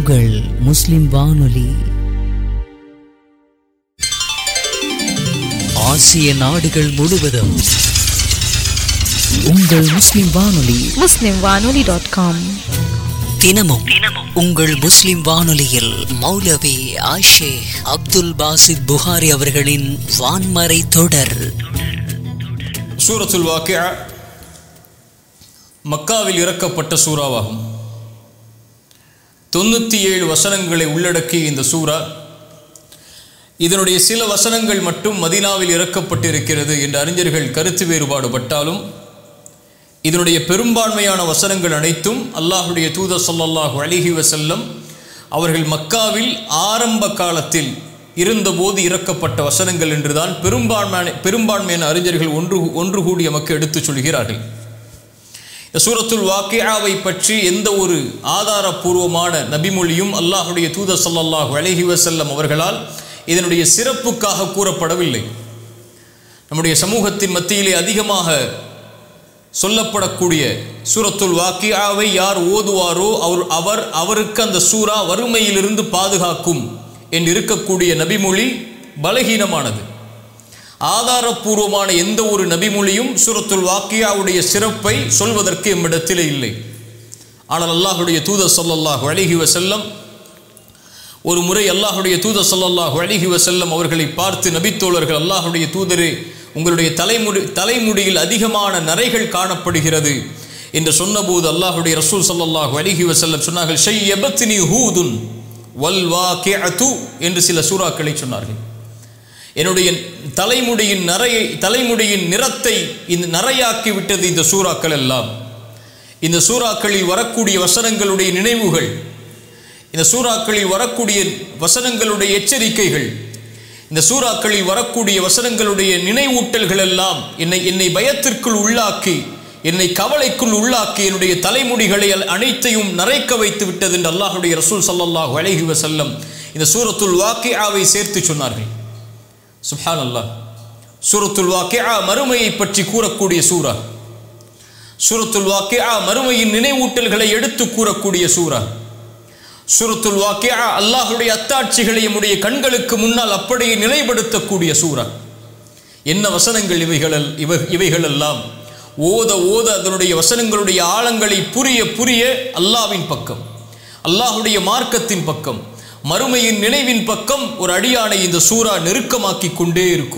உங்கள் முஸ்லிம் வானொலி ஆசிய நாடுகள் முழுவதும் உங்கள் முஸ்லிம் வானொலி muslimwanoli.com தினமும் தினமும் உங்கள் முஸ்லிம் வானொலியில் மௌலவி ஆஷேக் அப்துல் பாசித் புகாரி அவர்களின் வான்மறை தொடர் சூரத்துல் வாக்கியா மக்காவில் இறக்கப்பட்ட சூறாவாகும் தொண்ணூற்றி ஏழு வசனங்களை உள்ளடக்கிய இந்த சூரா இதனுடைய சில வசனங்கள் மட்டும் மதீனாவில் இறக்கப்பட்டிருக்கிறது என்று அறிஞர்கள் கருத்து வேறுபாடுபட்டாலும் இதனுடைய பெரும்பான்மையான வசனங்கள் அனைத்தும் அல்லாஹுடைய தூதர் ஸல்லல்லாஹு அலைஹி வஸல்லம் அவர்கள் மக்காவில் ஆரம்ப காலத்தில் இருந்தபோது இறக்கப்பட்ட வசனங்கள் என்றுதான் பெரும்பான்மையான பெரும்பான்மையான அறிஞர்கள் ஒன்று ஒன்று கூடி நமக்கு எடுத்துச் சொல்கிறார்கள் இந்த சூரத்துல் வாக்கியாவை பற்றி எந்த ஒரு ஆதாரபூர்வமான நபிமொழியும் அல்லாஹுடைய தூதர் ஸல்லல்லாஹு அலைஹி வஸல்லம் அவர்களால் இதனுடைய சிறப்புக்காக கூறப்படவில்லை நம்முடைய சமூகத்தின் மத்தியிலே அதிகமாக சொல்லப்படக்கூடிய சூரத்துல் வாக்கியாவை யார் ஓதுவாரோ அவர் அவர் அவருக்கு அந்த சூரா வறுமையிலிருந்து பாதுகாக்கும் என்று இருக்கக்கூடிய நபிமொழி பலகீனமானது ஆதாரபூர்வமான எந்த ஒரு நபிமொழியும் சூரத்துல் வாக்கியாவுடைய சிறப்பை சொல்வதற்கு எம்மிடத்திலே இல்லை ஆனால் அல்லாஹுடைய தூதர் ஸல்லல்லாஹு அலைஹி வஸல்லம் ஒரு முறை அல்லாஹுடைய தூதர் ஸல்லல்லாஹு அலைஹி வஸல்லம் அவர்களை பார்த்து நபித்தோழர்கள் அல்லாஹுடைய தூதரே உங்களுடைய தலைமுடி தலைமுடியில் அதிகமான நரைகள் காணப்படுகிறது என்று சொன்னபோது அல்லாஹுடைய ரசூல் ஸல்லல்லாஹு அலைஹி வஸல்லம் சொன்னார்கள் ஷையபத்னி ஹூதுன் வல் வாக்கிஅது என்று சில சூறாக்களை சொன்னார்கள் என்னுடைய தலைமுடியின் நரையை தலைமுடியின் நிறத்தை இந்த நரையாக்கி விட்டது இந்த சூறாக்கள் எல்லாம் இந்த சூறாக்களில் வரக்கூடிய வசனங்களுடைய நினைவுகள் இந்த சூறாக்களில் வரக்கூடிய வசனங்களுடைய எச்சரிக்கைகள் இந்த சூறாக்களில் வரக்கூடிய வசனங்களுடைய நினைவூட்டல்கள் எல்லாம் என்னை என்னை பயத்திற்குள் உள்ளாக்கி என்னை கவலைக்குள் உள்ளாக்கி என்னுடைய தலைமுடிகளை அல்- அனைத்தையும் நரைக்க வைத்து விட்டது என்று அல்லாஹுடைய ரசூல் ஸல்லல்லாஹு அலைஹி வஸல்லம் இந்த சூரத்துல் வாக்கியாவை சேர்த்து சொன்னார்கள் சுப்ஹான் அல்லாஹ் சூரத்துல் வாக்கியா மறுமையை பற்றி கூறக்கூடிய சூரா சூரத்துல் வாக்கியா மறுமையின் நினைவூட்டல்களை எடுத்து கூறக்கூடிய சூரா சூரத்துல் வாக்கியா அல்லாஹுடைய அத்தாட்சிகளை நம்முடைய கண்களுக்கு முன்னால் அப்படியே நிலைப்படுத்தக்கூடிய சூரா என்ன வசனங்கள் இவைகள் இவை இவைகளெல்லாம் ஓத ஓத அதனுடைய வசனங்களுடைய ஆழங்களை புரிய புரிய அல்லாவின் பக்கம் அல்லாஹுடைய மார்க்கத்தின் பக்கம் மறுமையின் நினைவின் பக்கம் ஒரு அடியானை இந்த சூரா நெருக்கமாக்கி கொண்டே இருக்கும்